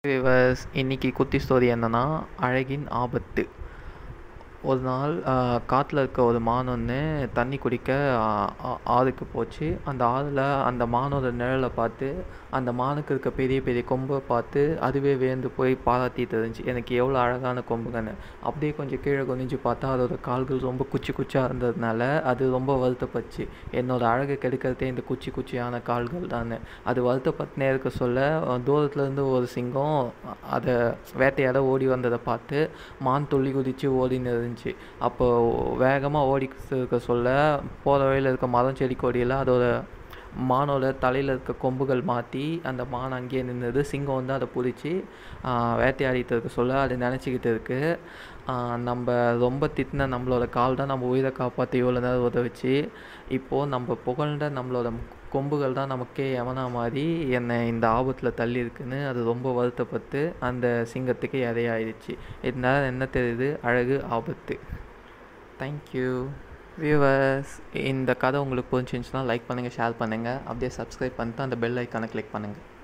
viewers இன்னைக்கு குட்டி story என்னன்னா அழகின் ஆபத்து ஒரு நாள் காட்டில் இருக்க ஒரு மான் ஒன்று தண்ணி குடிக்க ஆ- ஆ- ஆறுக்கு போச்சு அந்த ஆறில் அந்த மானோட நிழலை பார்த்து அந்த மானுக்கு இருக்க பெரிய பெரிய கொம்பை பார்த்து அதுவே வியந்து போய் பாராட்டிட்டு இருந்துச்சு எனக்கு எவ்வளோ அழகான கொம்புங்கன்னு அப்படியே கொஞ்சம் கீழே குனிஞ்சு பார்த்தா அதோட கால்கள் ரொம்ப குச்சி குச்சியாக இருந்ததுனால அது ரொம்ப வருத்தப்பட்டுச்சு என்னோட அழகை கெடுக்கிறதே இந்த குச்சி குச்சியான கால்கள் தானே அது வருத்தப்பட்டுனே இருக்க சொல்ல அஹ், தூரத்துல இருந்து ஒரு சிங்கம் அ- அதை வேட்டையாட ஓடி வந்ததை பார்த்து மான் துள்ளி குதித்து ஓடின்னு இருந்துச்சு அப்போ வேகமாக ஓடி இருக்க சொல்ல போகிற வழியில் இருக்க மரம் செடி கொடியில் அதோட மானோட தலையில் இருக்க கொம்புகள் மாற்றி அந்த மான் அங்கேயே நின்றுது சிங்கம் வந்து அதை பிடிச்சி வேட்டையாடிட்டு இருக்க சொல்ல அது நினச்சிக்கிட்டு இருக்கு ஆஹ் நம்ம ரொம்ப திட்டின நம்மளோட கால் தான் நம்ம உயிரை காப்பாற்றி இவ்வளோ நேரம் உதவுச்சு இப்போது நம்ம புகழ்ந்த நம்மளோட கொம்புகள் தான் நமக்கே எவனா மாதிரி என்னை இந்த ஆபத்தில் தள்ளி இருக்குன்னு அது ரொம்ப வருத்தப்பட்டு அந்த சிங்கத்துக்கு இரையாயிடுச்சு இதனால என்ன தெரியுது அழகு ஆபத்து தேங்க்யூ வியூவர்ஸ் இந்த கதை உங்களுக்கு பிடிச்சிருந்துச்சுன்னா லைக் பண்ணுங்கள் ஷேர் பண்ணுங்கள் அப்படியே சப்ஸ்கிரைப் பண்ணிட்டு அந்த பெல் ஐக்கானை கிளிக் பண்ணுங்கள்